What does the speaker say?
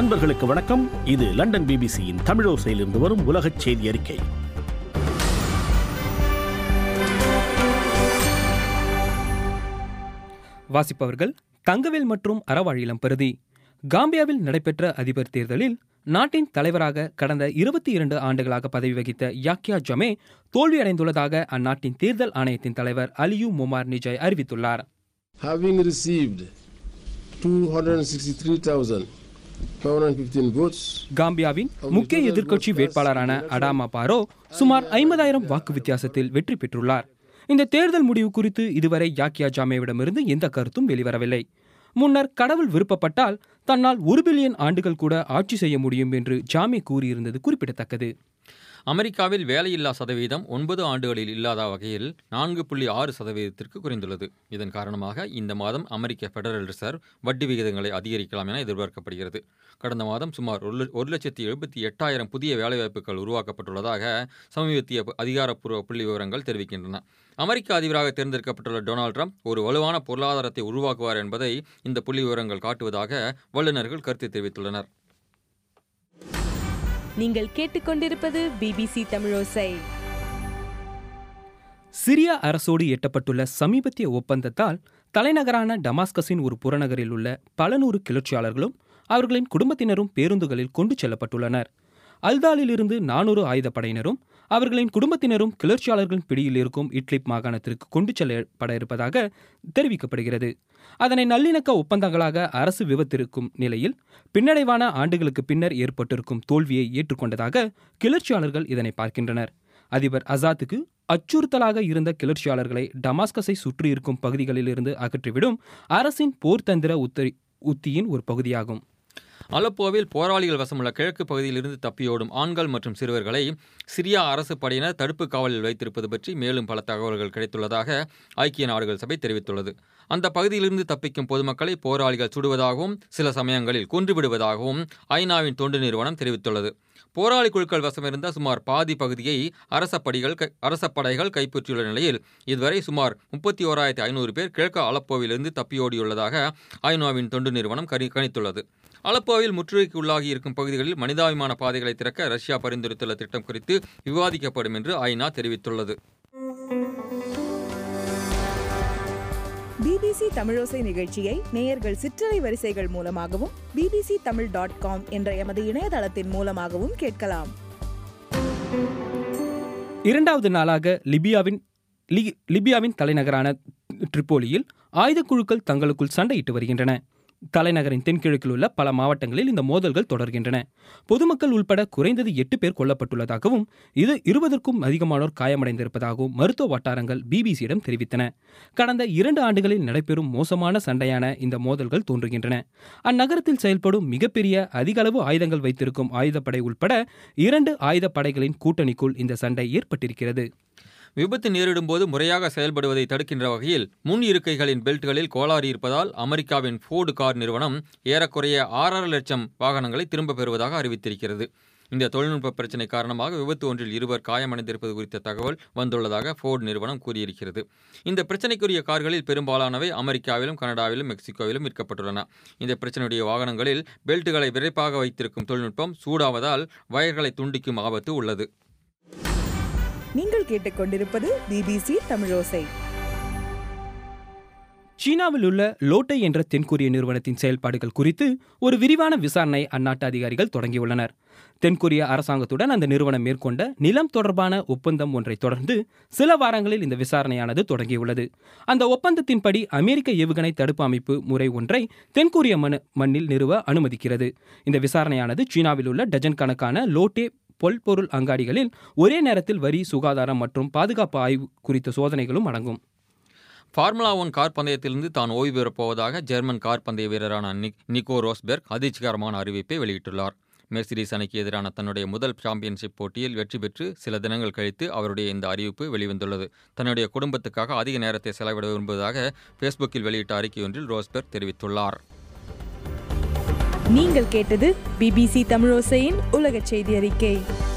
அன்பர்களுக்கு வணக்கம் இது லண்டன் பிபிசியின் தமிழோசையிலிருந்து வரும் உலகச் செய்தி அறிக்கை வாசிப்பவர்கள் தங்கவேல் மற்றும் அறவாழிலம் பெறுதி காம்பியாவில் நடைபெற்ற அதிபர் தேர்தலில் நாட்டின் தலைவராக கடந்த இருபத்தி இரண்டு ஆண்டுகளாக பதவி வகித்த யாக்கியா ஜமே தோல்வியடைந்துள்ளதாக அந்நாட்டின் தேர்தல் ஆணையத்தின் தலைவர் அலியு முமார் நிஜய் அறிவித்துள்ளார் having received 263,515 votes, காம்பியாவின் முக்கிய எதிர்க்கட்சி வேட்பாளரான அடாமா பாரோ சுமார் ஐம்பதாயிரம் வாக்கு வித்தியாசத்தில் வெற்றி பெற்றுள்ளார் இந்த தேர்தல் முடிவு குறித்து இதுவரை யாக்கியா ஜாமேவிடமிருந்து எந்த கருத்தும் வெளிவரவில்லை முன்னர் கடவுள் விருப்பப்பட்டால் தன்னால் ஒரு பில்லியன் ஆண்டுகள் கூட ஆட்சி செய்ய முடியும் என்று ஜாமே கூறியிருந்தது குறிப்பிடத்தக்கது அமெரிக்காவில் வேலையில்லா சதவீதம் ஒன்பது ஆண்டுகளில் இல்லாத வகையில் நான்கு புள்ளி ஆறு சதவீதத்திற்கு குறைந்துள்ளது இதன் காரணமாக இந்த மாதம் அமெரிக்க ஃபெடரல் ரிசர்வ் வட்டி விகிதங்களை அதிகரிக்கலாம் என எதிர்பார்க்கப்படுகிறது கடந்த மாதம் சுமார் ஒரு ஒரு லட்சத்தி எழுபத்தி எட்டாயிரம் புதிய வேலைவாய்ப்புகள் உருவாக்கப்பட்டுள்ளதாக சமீபத்திய அதிகாரப்பூர்வ புள்ளி விவரங்கள் தெரிவிக்கின்றன அமெரிக்க அதிபராக தேர்ந்தெடுக்கப்பட்டுள்ள டொனால்ட் ட்ரம்ப் ஒரு வலுவான பொருளாதாரத்தை உருவாக்குவார் என்பதை இந்த புள்ளி விவரங்கள் காட்டுவதாக வல்லுநர்கள் கருத்து தெரிவித்துள்ளனர் நீங்கள் கேட்டுக்கொண்டிருப்பது பிபிசி தமிழோசை சிரியா அரசோடு எட்டப்பட்டுள்ள சமீபத்திய ஒப்பந்தத்தால் தலைநகரான டமாஸ்கஸின் ஒரு புறநகரில் உள்ள பல நூறு கிளர்ச்சியாளர்களும் அவர்களின் குடும்பத்தினரும் பேருந்துகளில் கொண்டு செல்லப்பட்டுள்ளனர் அல்தாலிலிருந்து நானூறு ஆயுதப்படையினரும் அவர்களின் குடும்பத்தினரும் கிளர்ச்சியாளர்களின் பிடியில் இருக்கும் இட்லிப் மாகாணத்திற்கு கொண்டு செல்லப்பட இருப்பதாக தெரிவிக்கப்படுகிறது அதனை நல்லிணக்க ஒப்பந்தங்களாக அரசு விவத்திருக்கும் நிலையில் பின்னடைவான ஆண்டுகளுக்கு பின்னர் ஏற்பட்டிருக்கும் தோல்வியை ஏற்றுக்கொண்டதாக கிளர்ச்சியாளர்கள் இதனை பார்க்கின்றனர் அதிபர் அசாத்துக்கு அச்சுறுத்தலாக இருந்த கிளர்ச்சியாளர்களை டமாஸ்கஸை சுற்றியிருக்கும் பகுதிகளிலிருந்து அகற்றிவிடும் அரசின் போர்த்தந்திர உத்தரி உத்தியின் ஒரு பகுதியாகும் அலப்போவில் போராளிகள் வசமுள்ள கிழக்கு பகுதியிலிருந்து தப்பியோடும் ஆண்கள் மற்றும் சிறுவர்களை சிரியா அரசு படையினர் தடுப்பு காவலில் வைத்திருப்பது பற்றி மேலும் பல தகவல்கள் கிடைத்துள்ளதாக ஐக்கிய நாடுகள் சபை தெரிவித்துள்ளது அந்த பகுதியிலிருந்து தப்பிக்கும் பொதுமக்களை போராளிகள் சுடுவதாகவும் சில சமயங்களில் கொன்றுவிடுவதாகவும் ஐநாவின் தொண்டு நிறுவனம் தெரிவித்துள்ளது போராளி குழுக்கள் வசமிருந்த சுமார் பாதி பகுதியை அரச படிகள் அரச படைகள் கைப்பற்றியுள்ள நிலையில் இதுவரை சுமார் முப்பத்தி ஓராயிரத்தி ஐநூறு பேர் கிழக்கு அலப்போவிலிருந்து தப்பியோடியுள்ளதாக ஐநாவின் தொண்டு நிறுவனம் கணி கணித்துள்ளது அலப்போவில் முற்றுகைக்கு உள்ளாகி இருக்கும் பகுதிகளில் மனிதாபிமான பாதைகளை திறக்க ரஷ்யா பரிந்துரைத்துள்ள திட்டம் குறித்து விவாதிக்கப்படும் என்று ஐநா தெரிவித்துள்ளது பிபிசி தமிழோசை நிகழ்ச்சியை நேயர்கள் சிற்றலை வரிசைகள் மூலமாகவும் பிபிசி தமிழ் டாட் காம் என்ற எமது இணையதளத்தின் மூலமாகவும் கேட்கலாம் இரண்டாவது நாளாக லிபியாவின் லி- லிபியாவின் தலைநகரான ட்ரிப்போலியில் ஆயுதக் குழுக்கள் தங்களுக்குள் சண்டையிட்டு வருகின்றன தலைநகரின் தென்கிழக்கில் உள்ள பல மாவட்டங்களில் இந்த மோதல்கள் தொடர்கின்றன பொதுமக்கள் உள்பட குறைந்தது எட்டு பேர் கொல்லப்பட்டுள்ளதாகவும் இது இருபதற்கும் அதிகமானோர் காயமடைந்திருப்பதாகவும் மருத்துவ வட்டாரங்கள் பிபிசியிடம் தெரிவித்தன கடந்த இரண்டு ஆண்டுகளில் நடைபெறும் மோசமான சண்டையான இந்த மோதல்கள் தோன்றுகின்றன அந்நகரத்தில் செயல்படும் மிகப்பெரிய அதிகளவு ஆயுதங்கள் வைத்திருக்கும் ஆயுதப்படை உள்பட இரண்டு ஆயுதப்படைகளின் கூட்டணிக்குள் இந்த சண்டை ஏற்பட்டிருக்கிறது விபத்து நேரிடும் போது முறையாக செயல்படுவதை தடுக்கின்ற வகையில் முன் இருக்கைகளின் பெல்ட்களில் கோளாறு இருப்பதால் அமெரிக்காவின் ஃபோர்டு கார் நிறுவனம் ஏறக்குறைய ஆறரை லட்சம் வாகனங்களை திரும்பப் பெறுவதாக அறிவித்திருக்கிறது இந்த தொழில்நுட்ப பிரச்சினை காரணமாக விபத்து ஒன்றில் இருவர் காயமடைந்திருப்பது குறித்த தகவல் வந்துள்ளதாக ஃபோர்டு நிறுவனம் கூறியிருக்கிறது இந்த பிரச்சினைக்குரிய கார்களில் பெரும்பாலானவை அமெரிக்காவிலும் கனடாவிலும் மெக்சிகோவிலும் விற்கப்பட்டுள்ளன இந்த பிரச்சனையுடைய வாகனங்களில் பெல்ட்டுகளை விரைப்பாக வைத்திருக்கும் தொழில்நுட்பம் சூடாவதால் வயர்களை துண்டிக்கும் ஆபத்து உள்ளது நீங்கள் கேட்டுக்கொண்டிருப்பது பிபிசி தமிழோசை சீனாவில் உள்ள லோட்டை என்ற தென்கொரிய நிறுவனத்தின் செயல்பாடுகள் குறித்து ஒரு விரிவான விசாரணை அந்நாட்டு அதிகாரிகள் தொடங்கியுள்ளனர் தென்கொரிய அரசாங்கத்துடன் அந்த நிறுவனம் மேற்கொண்ட நிலம் தொடர்பான ஒப்பந்தம் ஒன்றை தொடர்ந்து சில வாரங்களில் இந்த விசாரணையானது தொடங்கியுள்ளது அந்த ஒப்பந்தத்தின்படி அமெரிக்க ஏவுகணை தடுப்பு அமைப்பு முறை ஒன்றை தென்கொரிய மண் மண்ணில் நிறுவ அனுமதிக்கிறது இந்த விசாரணையானது சீனாவில் உள்ள டஜன் கணக்கான லோட்டே பொல்பொருள் அங்காடிகளில் ஒரே நேரத்தில் வரி சுகாதாரம் மற்றும் பாதுகாப்பு ஆய்வு குறித்த சோதனைகளும் அடங்கும் ஃபார்முலா ஒன் கார் பந்தயத்திலிருந்து தான் ஓய்வு பெறப் போவதாக ஜெர்மன் கார் பந்தய வீரரான நிக் நிக்கோ ரோஸ்பெர்க் அதிர்ச்சிகரமான அறிவிப்பை வெளியிட்டுள்ளார் மெர்சிடிஸ் அணிக்கு எதிரான தன்னுடைய முதல் சாம்பியன்ஷிப் போட்டியில் வெற்றி பெற்று சில தினங்கள் கழித்து அவருடைய இந்த அறிவிப்பு வெளிவந்துள்ளது தன்னுடைய குடும்பத்துக்காக அதிக நேரத்தை செலவிட விரும்புவதாக ஃபேஸ்புக்கில் வெளியிட்ட அறிக்கை ஒன்றில் ரோஸ்பெர்க் தெரிவித்துள்ளார் நீங்கள் கேட்டது பிபிசி தமிழோசையின் உலகச் செய்தி அறிக்கை